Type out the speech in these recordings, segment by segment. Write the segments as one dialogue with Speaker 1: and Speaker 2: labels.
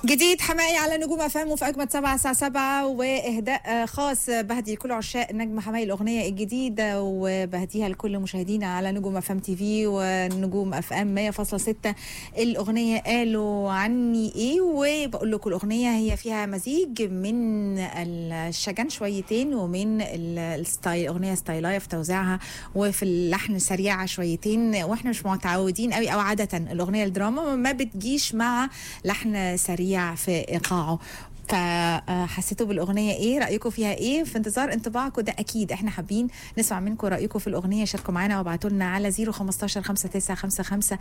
Speaker 1: جديد حمائي على نجوم افلام وفي اجمد سبعة الساعة سبعة واهداء آه، خاص بهدي لكل عشاق نجم حمائي الاغنية الجديدة وبهديها لكل مشاهدينا على نجوم افلام تي في ونجوم اف ام 100.6 الاغنية قالوا عني ايه وبقول لكم الاغنية هي فيها مزيج من الشجن شويتين ومن ال- الستايل اغنية ستايلاية في توزيعها وفي اللحن سريعة شويتين واحنا مش متعودين قوي او عادة الاغنية الدراما ما بتجيش مع لحن سريع في ايقاعه فحسيتوا بالاغنيه ايه رايكم فيها ايه في انتظار انطباعكم ده اكيد احنا حابين نسمع منكم رايكم في الاغنيه شاركوا معانا وابعتوا لنا على 015 5955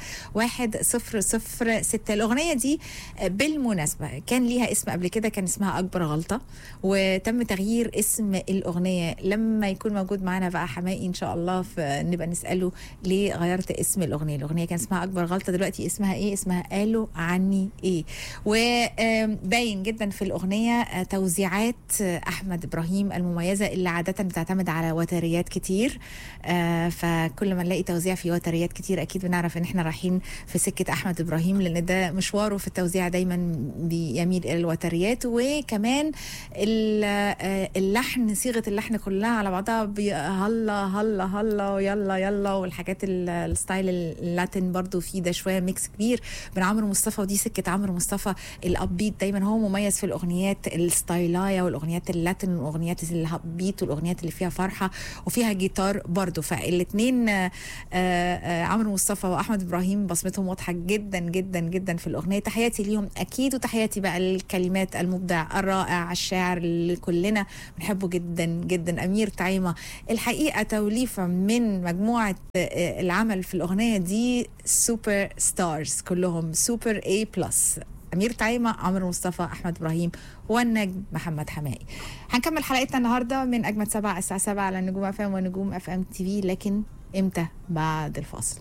Speaker 1: 1006 الاغنيه دي بالمناسبه كان ليها اسم قبل كده كان اسمها اكبر غلطه وتم تغيير اسم الاغنيه لما يكون موجود معانا بقى حمائي ان شاء الله نبقى نساله ليه غيرت اسم الاغنيه الاغنيه كان اسمها اكبر غلطه دلوقتي اسمها ايه اسمها قالوا عني ايه وباين جدا في الاغنيه آه، توزيعات آه، احمد ابراهيم المميزه اللي عاده بتعتمد على وتريات كتير آه، فكل ما نلاقي توزيع في وتريات كتير اكيد بنعرف ان احنا رايحين في سكه احمد ابراهيم لان ده مشواره في التوزيع دايما بيميل الى الوتريات وكمان ال- آه، اللحن صيغه اللحن كلها على بعضها بي- هلا هلا هلا ويلا يلا والحاجات ال- الستايل اللاتين برضو فيه ده شويه ميكس كبير بين عمرو مصطفى ودي سكه عمرو مصطفى الابيت دايما هو مميز في الاغنيات الستايلايه والاغنيات اللاتين والاغنيات الهابيت والاغنيات اللي فيها فرحه وفيها جيتار برضو فالاثنين عمرو مصطفى واحمد ابراهيم بصمتهم واضحه جدا جدا جدا في الاغنيه تحياتي ليهم اكيد وتحياتي بقى الكلمات المبدع الرائع الشاعر اللي كلنا بنحبه جدا جدا امير تعيمه الحقيقه توليفه من مجموعه آه، العمل في الاغنيه دي سوبر ستارز كلهم سوبر اي بلس امير تعيمه عمرو مصطفى احمد ابراهيم والنجم محمد حمائي هنكمل حلقتنا النهارده من اجمد سبعة الساعه 7 على نجوم اف ام ونجوم اف ام تي في لكن امتى بعد الفاصل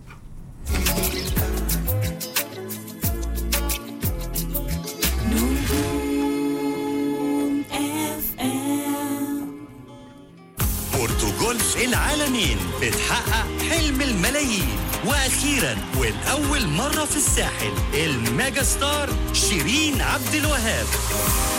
Speaker 2: بورتوجولف العالمين بتحقق حلم الملايين واخيرا ولاول مره في الساحل الميجا ستار شيرين عبد الوهاب